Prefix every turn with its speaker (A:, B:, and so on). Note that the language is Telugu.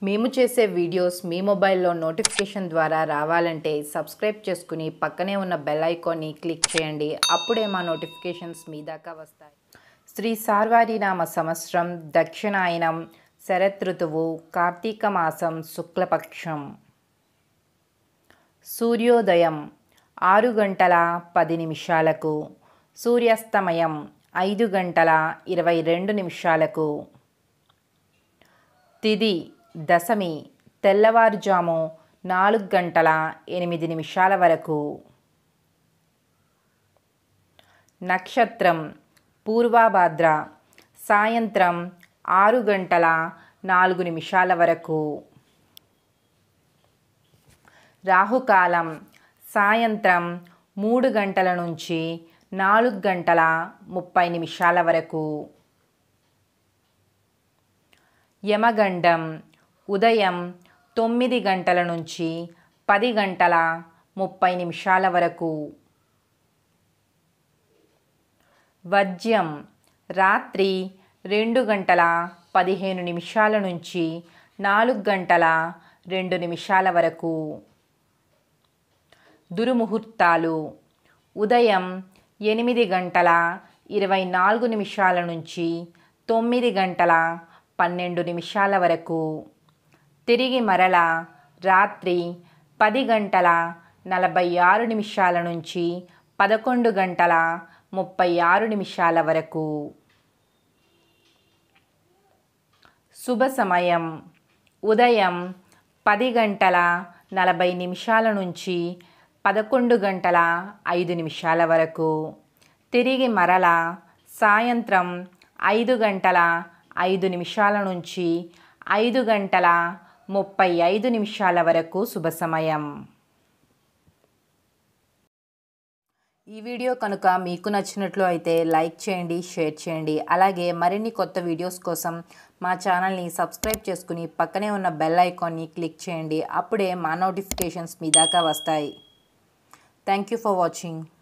A: మేము చేసే వీడియోస్ మీ మొబైల్లో నోటిఫికేషన్ ద్వారా రావాలంటే సబ్స్క్రైబ్ చేసుకుని పక్కనే ఉన్న బెల్ ఐకాన్ని క్లిక్ చేయండి అప్పుడే మా నోటిఫికేషన్స్ మీ దాకా వస్తాయి శ్రీ సార్వారినామ సంవత్సరం దక్షిణాయనం శరతృతువు కార్తీక మాసం శుక్లపక్షం సూర్యోదయం ఆరు గంటల పది నిమిషాలకు సూర్యాస్తమయం ఐదు గంటల ఇరవై రెండు నిమిషాలకు తిది దశమి తెల్లవారుజాము నాలుగు గంటల ఎనిమిది నిమిషాల వరకు నక్షత్రం పూర్వాభాద్ర సాయంత్రం ఆరు గంటల నాలుగు నిమిషాల వరకు రాహుకాలం సాయంత్రం మూడు గంటల నుంచి నాలుగు గంటల ముప్పై నిమిషాల వరకు యమగండం ఉదయం తొమ్మిది గంటల నుంచి పది గంటల ముప్పై నిమిషాల వరకు వజ్యం రాత్రి రెండు గంటల పదిహేను నిమిషాల నుంచి నాలుగు గంటల రెండు నిమిషాల వరకు దుర్ముహూర్తాలు ఉదయం ఎనిమిది గంటల ఇరవై నాలుగు నిమిషాల నుంచి తొమ్మిది గంటల పన్నెండు నిమిషాల వరకు తిరిగి మరల రాత్రి పది గంటల నలభై ఆరు నిమిషాల నుంచి పదకొండు గంటల ముప్పై ఆరు నిమిషాల వరకు శుభ సమయం ఉదయం పది గంటల నలభై నిమిషాల నుంచి పదకొండు గంటల ఐదు నిమిషాల వరకు తిరిగి మరల సాయంత్రం ఐదు గంటల ఐదు నిమిషాల నుంచి ఐదు గంటల ముప్పై ఐదు నిమిషాల వరకు శుభ సమయం ఈ వీడియో కనుక మీకు నచ్చినట్లు అయితే లైక్ చేయండి షేర్ చేయండి అలాగే మరిన్ని కొత్త వీడియోస్ కోసం మా ఛానల్ని సబ్స్క్రైబ్ చేసుకుని పక్కనే ఉన్న బెల్ ఐకాన్ని క్లిక్ చేయండి అప్పుడే మా నోటిఫికేషన్స్ మీ దాకా వస్తాయి థ్యాంక్ యూ ఫర్ వాచింగ్